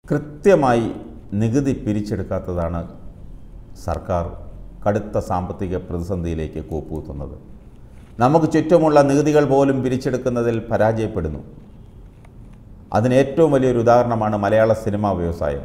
കൃത്യമായി നികുതി പിരിച്ചെടുക്കാത്തതാണ് സർക്കാർ കടുത്ത സാമ്പത്തിക പ്രതിസന്ധിയിലേക്ക് കൂപ്പുകുത്തുന്നത് നമുക്ക് ചുറ്റുമുള്ള നികുതികൾ പോലും പിരിച്ചെടുക്കുന്നതിൽ പരാജയപ്പെടുന്നു അതിന് ഏറ്റവും വലിയൊരു ഉദാഹരണമാണ് മലയാള സിനിമാ വ്യവസായം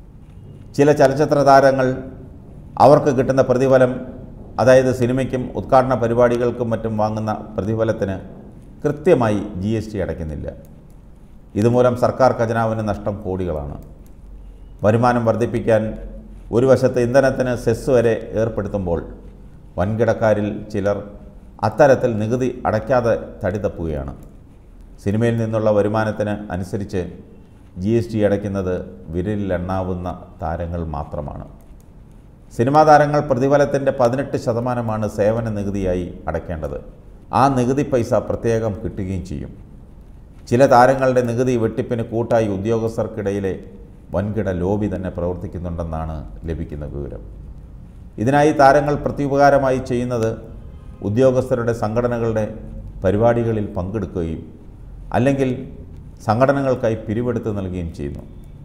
ചില ചലച്ചിത്ര താരങ്ങൾ അവർക്ക് കിട്ടുന്ന പ്രതിഫലം അതായത് സിനിമയ്ക്കും ഉദ്ഘാടന പരിപാടികൾക്കും മറ്റും വാങ്ങുന്ന പ്രതിഫലത്തിന് കൃത്യമായി ജി എസ് ടി അടയ്ക്കുന്നില്ല ഇതുമൂലം സർക്കാർ ഖജനാവിന് നഷ്ടം കോടികളാണ് വരുമാനം വർദ്ധിപ്പിക്കാൻ ഒരു വശത്ത് ഇന്ധനത്തിന് സെസ് വരെ ഏർപ്പെടുത്തുമ്പോൾ വൻകിടക്കാരിൽ ചിലർ അത്തരത്തിൽ നികുതി അടയ്ക്കാതെ തടി തപ്പുകയാണ് സിനിമയിൽ നിന്നുള്ള വരുമാനത്തിന് അനുസരിച്ച് ജി എസ് ടി അടയ്ക്കുന്നത് വിരലിലെണ്ണാവുന്ന താരങ്ങൾ മാത്രമാണ് സിനിമാ താരങ്ങൾ പ്രതിഫലത്തിൻ്റെ പതിനെട്ട് ശതമാനമാണ് സേവന നികുതിയായി അടയ്ക്കേണ്ടത് ആ നികുതി പൈസ പ്രത്യേകം കിട്ടുകയും ചെയ്യും ചില താരങ്ങളുടെ നികുതി വെട്ടിപ്പിന് കൂട്ടായി ഉദ്യോഗസ്ഥർക്കിടയിലെ വൻകിട ലോബി തന്നെ പ്രവർത്തിക്കുന്നുണ്ടെന്നാണ് ലഭിക്കുന്ന വിവരം ഇതിനായി താരങ്ങൾ പ്രത്യുപകാരമായി ചെയ്യുന്നത് ഉദ്യോഗസ്ഥരുടെ സംഘടനകളുടെ പരിപാടികളിൽ പങ്കെടുക്കുകയും അല്ലെങ്കിൽ സംഘടനകൾക്കായി പിരിവെടുത്ത് നൽകുകയും ചെയ്യുന്നു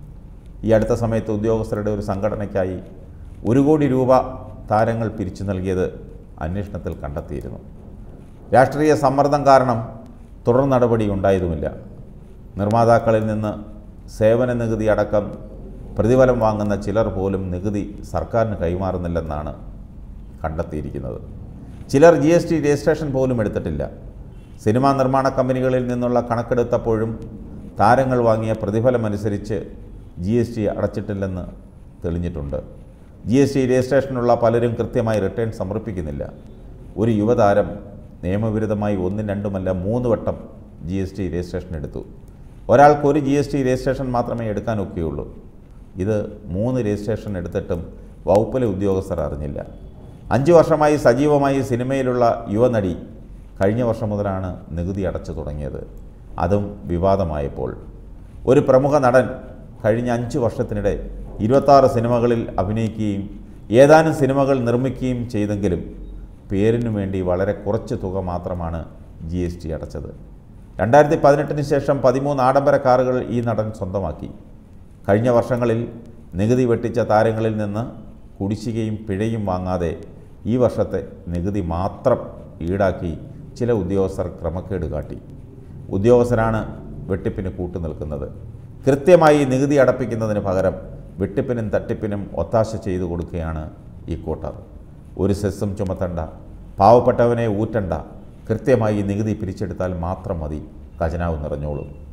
ഈ അടുത്ത സമയത്ത് ഉദ്യോഗസ്ഥരുടെ ഒരു സംഘടനയ്ക്കായി ഒരു കോടി രൂപ താരങ്ങൾ പിരിച്ചു നൽകിയത് അന്വേഷണത്തിൽ കണ്ടെത്തിയിരുന്നു രാഷ്ട്രീയ സമ്മർദ്ദം കാരണം തുടർ നടപടി ഉണ്ടായതുമില്ല നിർമ്മാതാക്കളിൽ നിന്ന് സേവന നികുതി അടക്കം പ്രതിഫലം വാങ്ങുന്ന ചിലർ പോലും നികുതി സർക്കാരിന് കൈമാറുന്നില്ലെന്നാണ് കണ്ടെത്തിയിരിക്കുന്നത് ചിലർ ജി എസ് ടി രജിസ്ട്രേഷൻ പോലും എടുത്തിട്ടില്ല സിനിമാ നിർമ്മാണ കമ്പനികളിൽ നിന്നുള്ള കണക്കെടുത്തപ്പോഴും താരങ്ങൾ വാങ്ങിയ പ്രതിഫലമനുസരിച്ച് ജി എസ് ടി അടച്ചിട്ടില്ലെന്ന് തെളിഞ്ഞിട്ടുണ്ട് ജി എസ് ടി രജിസ്ട്രേഷനുള്ള പലരും കൃത്യമായി റിട്ടേൺ സമർപ്പിക്കുന്നില്ല ഒരു യുവതാരം നിയമവിരുദ്ധമായി ഒന്നും രണ്ടുമല്ല മൂന്ന് വട്ടം ജി എസ് ടി രജിസ്ട്രേഷൻ എടുത്തു ഒരാൾക്ക് ഒരു ജി എസ് ടി രജിസ്ട്രേഷൻ മാത്രമേ എടുക്കാൻ ഒക്കെയുള്ളൂ ഇത് മൂന്ന് രജിസ്ട്രേഷൻ എടുത്തിട്ടും വകുപ്പിലെ ഉദ്യോഗസ്ഥർ അറിഞ്ഞില്ല അഞ്ച് വർഷമായി സജീവമായി സിനിമയിലുള്ള യുവനടി കഴിഞ്ഞ വർഷം മുതലാണ് നികുതി അടച്ചു തുടങ്ങിയത് അതും വിവാദമായപ്പോൾ ഒരു പ്രമുഖ നടൻ കഴിഞ്ഞ അഞ്ച് വർഷത്തിനിടെ ഇരുപത്താറ് സിനിമകളിൽ അഭിനയിക്കുകയും ഏതാനും സിനിമകൾ നിർമ്മിക്കുകയും ചെയ്തെങ്കിലും പേരിനു വേണ്ടി വളരെ കുറച്ച് തുക മാത്രമാണ് ജി എസ് ടി അടച്ചത് രണ്ടായിരത്തി പതിനെട്ടിന് ശേഷം പതിമൂന്ന് ആഡംബര കാറുകൾ ഈ നടൻ സ്വന്തമാക്കി കഴിഞ്ഞ വർഷങ്ങളിൽ നികുതി വെട്ടിച്ച താരങ്ങളിൽ നിന്ന് കുടിശ്ശികയും പിഴയും വാങ്ങാതെ ഈ വർഷത്തെ നികുതി മാത്രം ഈടാക്കി ചില ഉദ്യോഗസ്ഥർ ക്രമക്കേട് കാട്ടി ഉദ്യോഗസ്ഥരാണ് വെട്ടിപ്പിന് കൂട്ടുനിൽക്കുന്നത് കൃത്യമായി നികുതി അടപ്പിക്കുന്നതിന് പകരം വെട്ടിപ്പിനും തട്ടിപ്പിനും ഒത്താശ ചെയ്തു കൊടുക്കുകയാണ് ഈ കൂട്ടർ ഒരു സെസ്സും ചുമത്തണ്ട പാവപ്പെട്ടവനെ ഊറ്റണ്ട കൃത്യമായി നികുതി പിരിച്ചെടുത്താൽ മാത്രം മതി ഖജനാവ് നിറഞ്ഞോളും